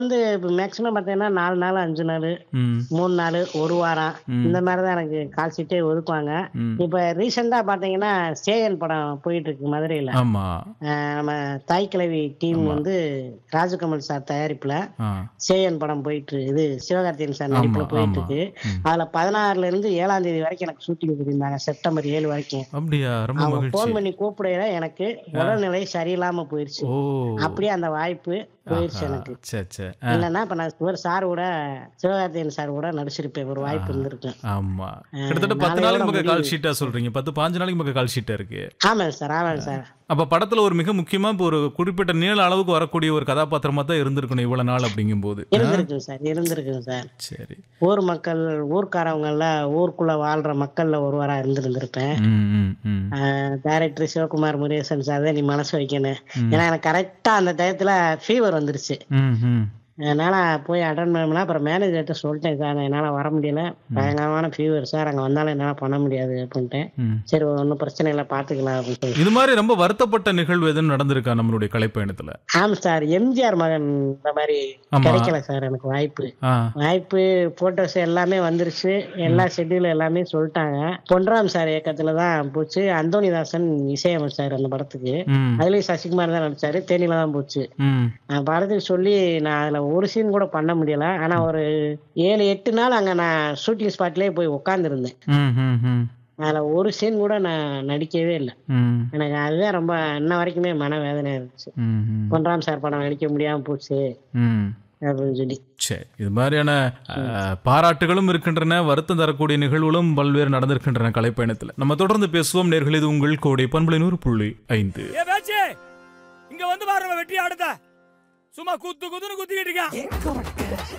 வந்து மேக்ஸிமம் பார்த்தீங்கன்னா நாலு நாள் அஞ்சு நாள் ம் மூணு நாள் ஒரு வாரம் ம். இந்த மாதிரி தான் எனக்கு கால் ஷீட்டே ஒதுக்குவாங்க ம் இப்போ ரீசெண்டாக பார்த்தீங்கன்னா சேயன் படம் போயிட்டு இருக்கு மதுரையில் ஆமா நம்ம தாய் கிழவி டீம் வந்து ராஜகமல் சார் தயாரிப்புல ஆ சேயன் படம் போயிட்டு இருக்கு. இது சிவகார்த்தியன் சார் நடிப்புல ஆமா, போயிட்டு ஆமா. இருக்கு ம். அதுல பதினாறுல இருந்து ஏழாம் தேதி வரைக்கும் எனக்கு ஷூட்டிங் பண்ணியிருந்தாங்க செப்டம்பர் ஏழு வரைக்கும் அப்படியா ரொம்ப அவங்க மகிழ்ச்சி ஃபோன் பண்ணி கூப்பிடையில எனக்கு உடல்நிலை சரியில்லாம போயிருச்சு ஓ அப்படியே அந்த வாய்ப்பு போயிருச்சு எனக்கு சரி சரி ஆ, இல்லைன்னா இப்ப நான் ஒரு சார் கூட சிவகார்த்தியன் சார் கூட நடிச்சிருப்பேன் ஒரு வாய்ப்பு இருந்திருக்கும் ஆமா கிட்டத்தட்ட பத்து நாளையோட நாளைக்கு பக்கம் கால் முடியுது. ஷீட்டா சொல்றீங்க பத்து பாஞ்சு நாளைக்கு பக்கம் கால் ஷீட்டா இருக்கு ஆமாங்க சார் ஆமாங்க சார் அப்ப படத்துல ஒரு மிக முக்கியமா இப்போ ஒரு குறிப்பிட்ட நீள அளவுக்கு வரக்கூடிய ஒரு கதாபாத்திரமா தான் இருந்திருக்கணும் இவ்வளவு நாள் அப்படிங்கும்போது இருந்திருக்குங்க சார் இருந்திருக்குங்க சார் சரி ஊர் மக்கள் ஊர்க்காரவங்கல்ல ஊருக்குள்ள வாழ்ற மக்கள்ல ஒருவரா இருந்திருந்திருப்பேன் ம் ம் ம் டைரக்டர் சிவகுமார் முருகேசன் சார் தான் நீ மனசு வைக்கணும் ம். ஏன்னா எனக்கு கரெக்டா அந்த டயத்துல ஃபீவர் வந்துருச்சு ம் ம் அதனால போய் அட்டன் பண்ணோம்னா அப்புறம் மேனேஜர்கிட்ட சொல்லிட்டேன் சார் என்னால வர முடியல பயங்கரமான ஃபீவர் சார் அங்க வந்தாலும் என்னால பண்ண முடியாது அப்படின்ட்டேன் ம் சரி ஒன்றும் பிரச்சனை இல்லை பாத்துக்கலாம் அப்படின்னு சொல்லி இது மாதிரி ரொம்ப வருத்தப்பட்ட நிகழ்வு எதுவும் நடந்திருக்கா நம்மளுடைய கலைப்பயணத்துல ஆமா சார் எம்ஜிஆர் மகன் இந்த மாதிரி ஆமா. கிடைக்கல சார் எனக்கு வாய்ப்பு ஆ வாய்ப்பு போட்டோஸ் எல்லாமே வந்துருச்சு எல்லா ஷெட்யூல் எல்லாமே சொல்லிட்டாங்க பொன்ராம் சார் இயக்கத்துல தான் போச்சு அந்தோனிதாசன் இசையமைச்சார் அந்த படத்துக்கு ம் அதுலயும் சசிகுமார் தான் நடிச்சாரு தேனியில தான் போச்சு ம் நான் படத்துக்கு சொல்லி நான் அதுல ஒரு சீன் கூட பண்ண முடியல ஆனா ஒரு ஏழு எட்டு நாள் அங்க நான் ஷூட்டிங் ஸ்பாட்லயே போய் உட்காந்துருந்தேன் ம் ம் ம் அதுல ஒரு சீன் கூட நான் நடிக்கவே இல்லை ம் எனக்கு அதுதான் ரொம்ப இன்ன வரைக்குமே மன வேதனையா இருந்துச்சு ம் ம் பொன்ராம் சார் படம் நடிக்க முடியாம போச்சு ம் அப்படின்னு சொல்லி சரி இது மாதிரியான அஹ், பாராட்டுகளும் இருக்கின்றன வருத்தம் தரக்கூடிய நிகழ்வுகளும் பல்வேறு நடந்திருக்கின்றன கலைப்பயணத்தில் நம்ம தொடர்ந்து பேசுவோம் நேர்கள் இது உங்கள் கோடை பண்பலை நூறு புள்ளி ஐந்து ஏ பேச்சு இங்க வந்து பாருங்க வெட்டி ஆடுத சும்மா குத்து குத்துன்னு குத்திக்கிட்டு இருக்கான்